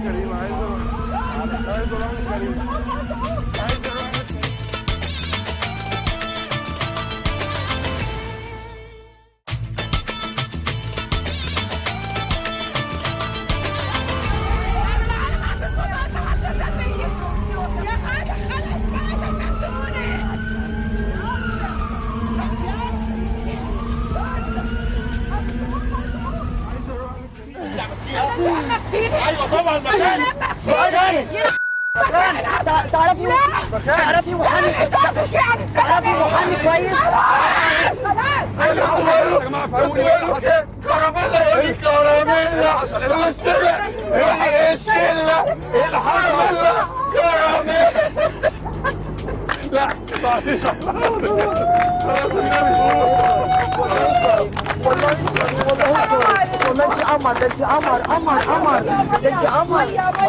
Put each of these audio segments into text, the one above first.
كريم عايز اروح عايز اروح لكريم عايز اروح ايوه طبعا مكان مكان تعرفي تعرفي محامي تعرفي محامي كويس كراميلا يا ابني كراميلا الشله ايه الشله الحمله كراميلا لا معلش خلاص النبي والله والله انت قمر ده انت قمر قمر قمر ده انت قمر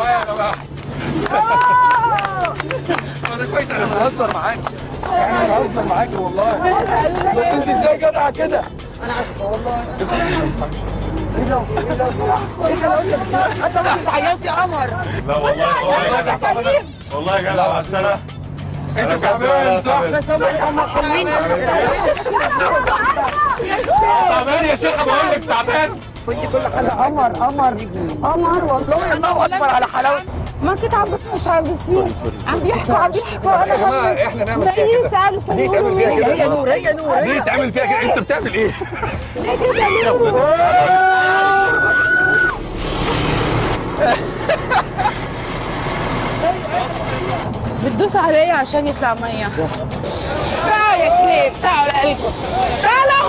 انا كويس انا بهزر معاك انا بهزر معاك والله بس انت ازاي جدعه كده انا اسفه والله ايه ده ايه ده ايه ده قلت انت انت مش بتعيطي يا قمر لا والله والله يا جدع بس انا انت تعبان صح بس هم هم حلوين تعبان يا شيخ بقول لك تعبان وانت كل حاجه قمر قمر قمر والله الله اكبر على حلاوه ما كنت عم بس عابسين عم بيحكوا عم بيحكوا انا يا جماعه احنا نعمل فيها ملايين كده تعالوا ليه تعمل فيها كده هي نور هي نور ليه تعمل فيها كده انت بتعمل ايه بتدوس عليه عشان يطلع ميه تعالوا يا كليب تعالوا لقلبكم تعالوا